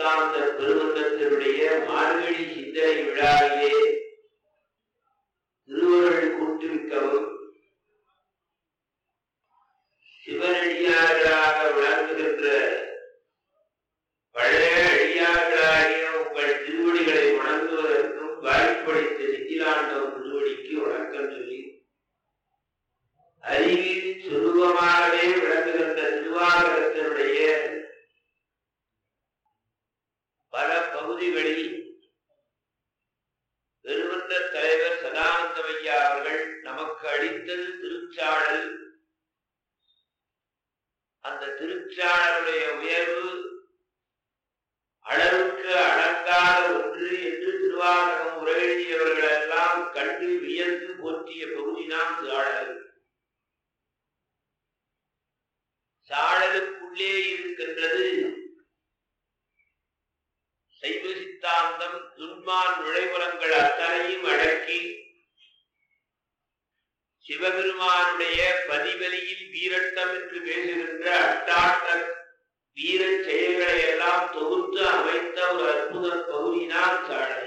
சித்தாந்த பெருமந்தத்தினுடைய மார்கழி சிந்தனை விழாவிலே திருவருள் கூட்டுவிக்கவும் சிவனடியார்களாக விளங்குகின்ற பழைய அடியார்களாகிய உங்கள் திருவடிகளை வணங்குவதற்கும் வாய்ப்பளித்த சித்திலாண்டவன் திருவடிக்கு வணக்கம் சொல்லி அறிவின் சுரூபமாகவே விளங்குகின்ற திருவாகரத்தினுடைய பல பகுதிகளில் பெருமன்ற தலைவர் சதானந்தமையா அவர்கள் நமக்கு அளித்தது திருச்சாடல் அந்த திருச்சாடலுடைய உயர்வு அளவுக்கு அடங்காத ஒன்று என்று திருவாசகம் உரையெழுதியவர்கள் எல்லாம் கண்டு வியந்து போற்றிய பகுதிதான் சாழல் சாழலுக்குள்ளே இருக்கின்றது சைவ சித்தாந்தம் துன்மான் நுழைவுலங்கள் அத்தனையும் அடக்கி சிவபெருமானுடைய பதிவலியில் வீரட்டம் என்று பேசுகின்ற அட்டாட்ட வீர செயல்களை எல்லாம் தொகுத்து அமைத்த ஒரு அற்புத பகுதிதான் சாடல்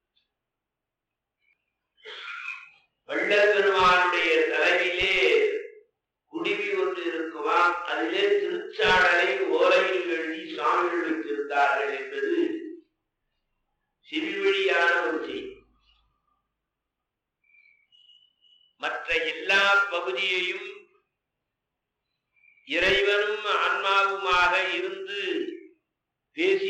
வள்ளல் பெருமானுடைய தலைவிலே குடிவி ஒன்று இருக்குமாம் அதிலே திருச்சாடலை ஓலையில் எழுதி சாமிகள் வைத்திருந்தார்கள் என்பது சிறுவழியான ஒரு செய்தி மற்ற எல்லா பகுதியையும் இறைவனும் ஆன்மாவுமாக இருந்து பேசி